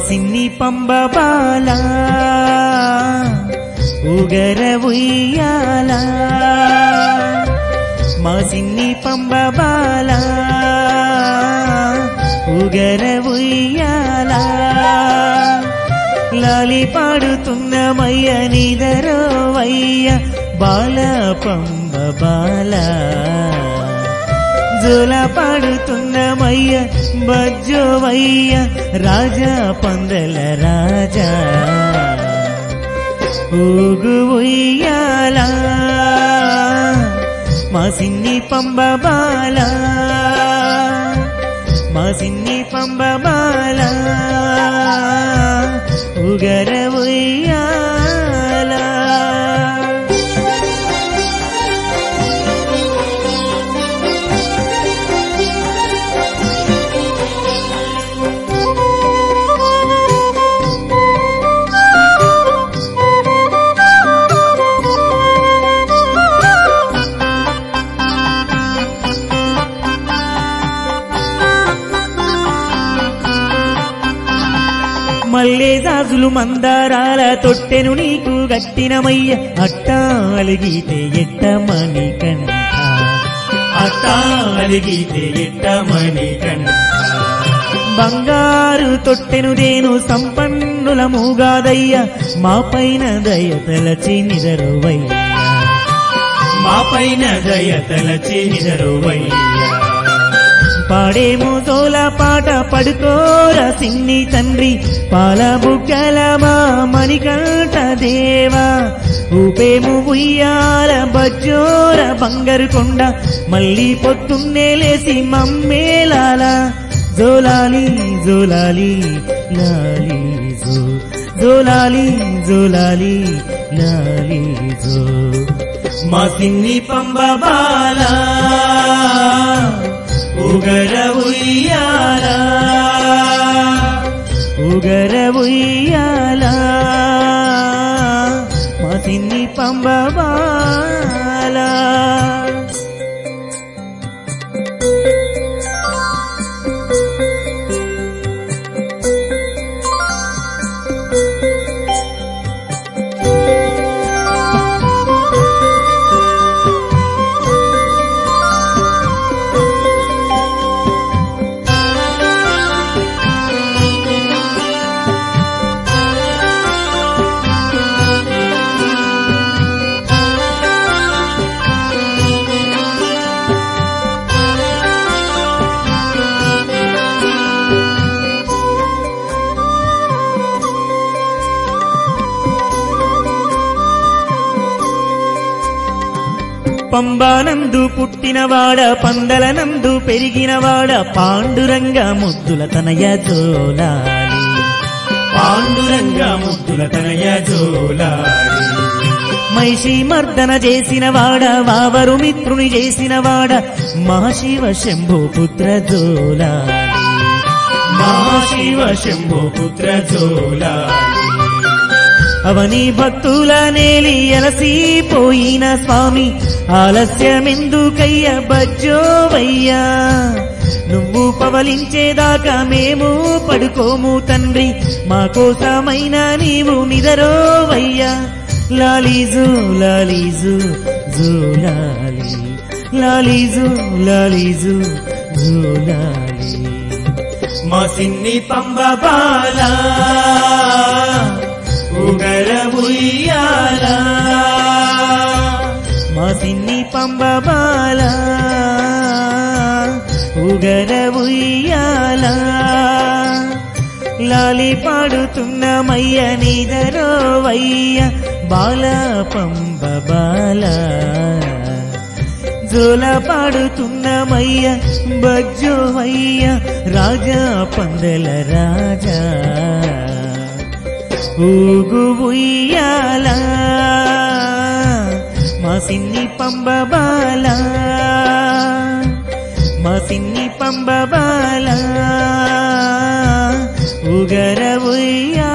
సిన్ని పంబ బాల ఉగర ఉయ్యాల మా సిన్ని పంబ బాల ఉగర ఉయ్యాల లాలి పాడుతున్నమయ్య నిదరోవయ్య బాల పంబ బాల జోల పాడుతున్నమయ్య బజ్జోవయ్య రాజా పందల రాజా ఊగు ఉయ్యాల మా సిన్ని పంబ బాల మా సిన్ని పంబ బాల ఉగర ఉయ్యాల మల్లే దాసులు మందారాల తొట్టెను నీకు గట్టినమయ్య అట్టా అలిగితే ఎట్టమని కంట అట్టా అలిగితే ఎట్టమని కంట బంగారు తొట్టెను దేను సంపన్నుల మూగాదయ్య మా పైన దయ తలచి నిదరువయ్య మా పైన దయ తలచి నిదరువయ్యా పాడేము తోల పాట పడుకోర సిన్ని తండ్రి పాల బుగ్గల మా మణికంఠ దేవా ఊపేము ఉయ్యాల బజ్జోర బంగారు కొండ మళ్ళీ పొద్దున్నే లేసి మమ్మేలాల జోలాలి జోలాలి లాలి జో జోలాలి జోలాలి లాలి జో మా సిన్ని పంబ బాల ఉగర ఉయ్యాల ఉగర ఉయ్యాల మా సిన్ని పంబ బాల పంబానందు పుట్టినవాడ పందలనందు పెరిగినవాడ పాండురంగ ముద్దుల తనయ జోలాలి పాండురంగ ముద్దుల తనయ జోలాడి మైషి మర్దన చేసినవాడ వావరు మిత్రుని చేసినవాడ మహాశివ శంభో పుత్ర జోలాలి మహాశివ శంభో పుత్ర జోలాడి అవని భక్తుల నేలి అలసిపోయిన స్వామి ఆలస్యమెందుకయ్య బజ్జోవయ్యా నువ్వు పవలించేదాకా మేము పడుకోము తండ్రి మా కోసమైన నీవు నిదరోవయ్యా లాలీజు లాలీజు జూలాలి లాలీజు లాలీజు జూలాలి మా సిన్ని పంబ బాల ఉగర ఉయ్యాల మా సిన్ని పంబ బాల ఉగర ఉయ్యాల లాలి పాడుతున్నమయ్య నిదరోవయ్య బాల పంబ బాల జోల పాడుతున్నమయ్య బజ్జోవయ్య రాజా పందల రాజా ఊగు ఉయ్యాల మా సిన్ని పంబ బాల మా సిన్ని పంబ బాల ఉగర ఉయ్యాల